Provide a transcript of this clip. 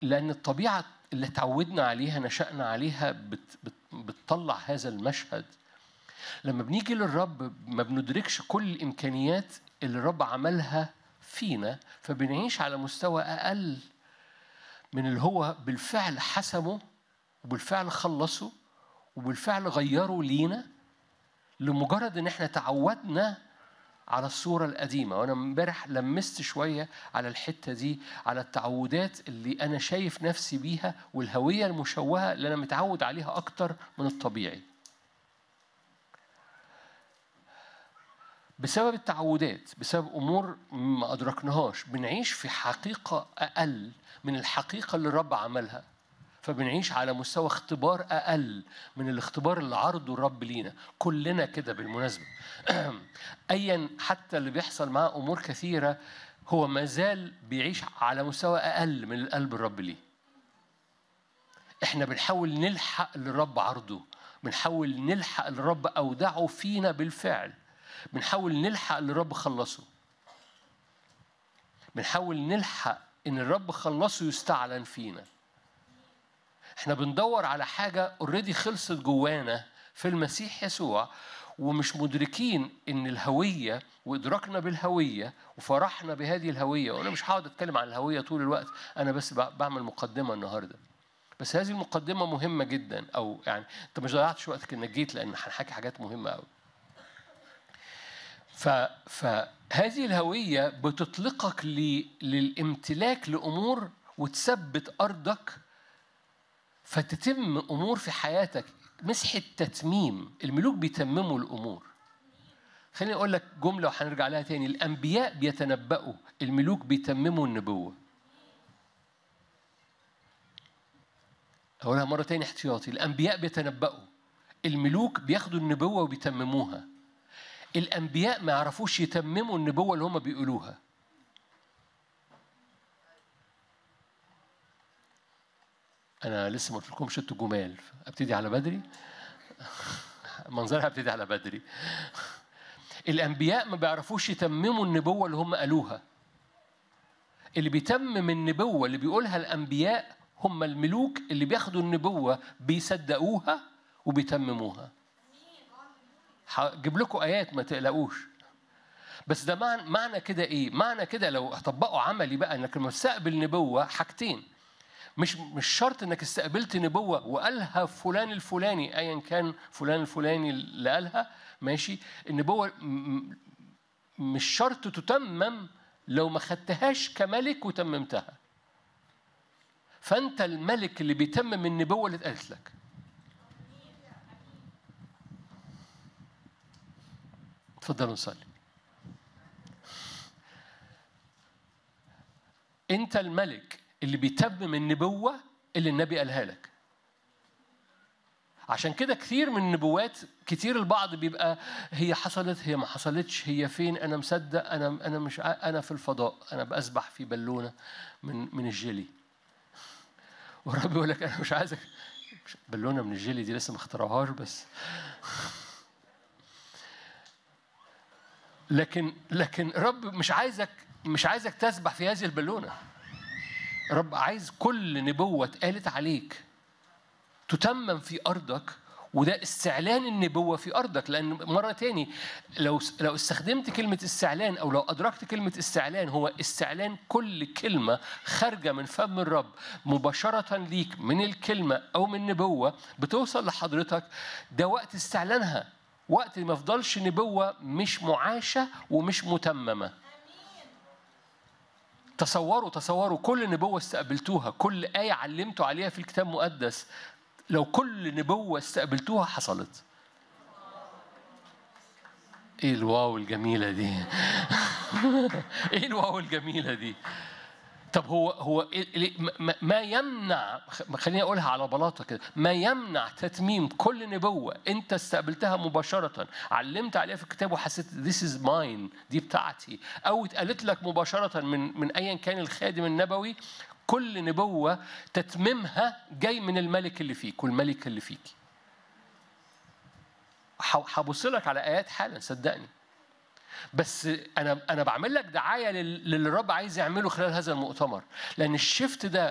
لأن الطبيعة اللي اتعودنا عليها نشأنا عليها بت بت بتطلع هذا المشهد لما بنيجي للرب ما بندركش كل الإمكانيات اللي الرب عملها فينا فبنعيش على مستوى أقل من اللي هو بالفعل حسمه وبالفعل خلصه وبالفعل غيره لينا لمجرد ان احنا تعودنا على الصورة القديمة وأنا امبارح لمست شوية على الحتة دي على التعودات اللي أنا شايف نفسي بيها والهوية المشوهة اللي أنا متعود عليها أكتر من الطبيعي بسبب التعودات بسبب امور ما ادركناهاش بنعيش في حقيقه اقل من الحقيقه اللي الرب عملها فبنعيش على مستوى اختبار اقل من الاختبار اللي عرضه الرب لينا كلنا كده بالمناسبه ايا حتى اللي بيحصل معاه امور كثيره هو ما زال بيعيش على مستوى اقل من القلب الرب ليه احنا بنحاول نلحق اللي الرب عرضه بنحاول نلحق اللي الرب اودعه فينا بالفعل بنحاول نلحق اللي الرب خلصه بنحاول نلحق ان الرب خلصه يستعلن فينا احنا بندور على حاجة اوريدي خلصت جوانا في المسيح يسوع ومش مدركين ان الهوية وادراكنا بالهوية وفرحنا بهذه الهوية وانا مش هقعد اتكلم عن الهوية طول الوقت انا بس بعمل مقدمة النهاردة بس هذه المقدمة مهمة جدا او يعني انت مش ضيعتش وقتك انك جيت لان هنحكي حاجات مهمة قوي ف... فهذه الهوية بتطلقك ل... للامتلاك لأمور وتثبت أرضك فتتم أمور في حياتك مسحة تتميم الملوك بيتمموا الأمور خليني أقول لك جملة وهنرجع لها تاني الأنبياء بيتنبأوا الملوك بيتمموا النبوة أقولها مرة تاني احتياطي الأنبياء بيتنبأوا الملوك بياخدوا النبوة وبيتمموها الانبياء ما يعرفوش يتمموا النبوه اللي هم بيقولوها انا لسه ما قلتلكمش انتوا جمال ابتدي على بدري منظرها ابتدي على بدري الانبياء ما بيعرفوش يتمموا النبوه اللي هم قالوها اللي بيتمم النبوه اللي بيقولها الانبياء هم الملوك اللي بياخدوا النبوه بيصدقوها وبيتمموها هجيب لكم ايات ما تقلقوش بس ده معنى معنى كده ايه معنى كده لو هطبقه عملي بقى انك لما تستقبل نبوه حاجتين مش مش شرط انك استقبلت نبوه وقالها فلان الفلاني ايا كان فلان الفلاني اللي قالها ماشي النبوه مش شرط تتمم لو ما خدتهاش كملك وتممتها فانت الملك اللي بيتمم النبوه اللي اتقالت لك تفضلوا نصلي انت الملك اللي بيتمم النبوه اللي النبي قالها لك عشان كده كثير من النبوات كتير البعض بيبقى هي حصلت هي ما حصلتش هي فين انا مصدق انا انا مش انا في الفضاء انا بسبح في بالونه من من الجيلي ورب يقول لك انا مش عايزك بالونه من الجيلي دي لسه ما اخترعوهاش بس لكن لكن رب مش عايزك مش عايزك تسبح في هذه البالونه رب عايز كل نبوه اتقالت عليك تتمم في ارضك وده استعلان النبوة في أرضك لأن مرة تاني لو لو استخدمت كلمة استعلان أو لو أدركت كلمة استعلان هو استعلان كل كلمة خارجة من فم الرب مباشرة ليك من الكلمة أو من نبوة بتوصل لحضرتك ده وقت استعلانها وقت ما يفضلش نبوة مش معاشة ومش متممة تصوروا تصوروا كل نبوة استقبلتوها كل آية علمتوا عليها في الكتاب المقدس لو كل نبوة استقبلتوها حصلت ايه الواو الجميلة دي ايه الواو الجميلة دي طب هو هو ما يمنع خليني اقولها على بلاطه كده ما يمنع تتميم كل نبوه انت استقبلتها مباشره علمت عليها في الكتاب وحسيت this is mine دي بتاعتي او اتقالت لك مباشره من من ايا كان الخادم النبوي كل نبوه تتميمها جاي من الملك اللي فيك والملك اللي فيك هبص لك على ايات حالا صدقني بس انا انا بعمل لك دعايه للي الرب عايز يعمله خلال هذا المؤتمر لان الشفت ده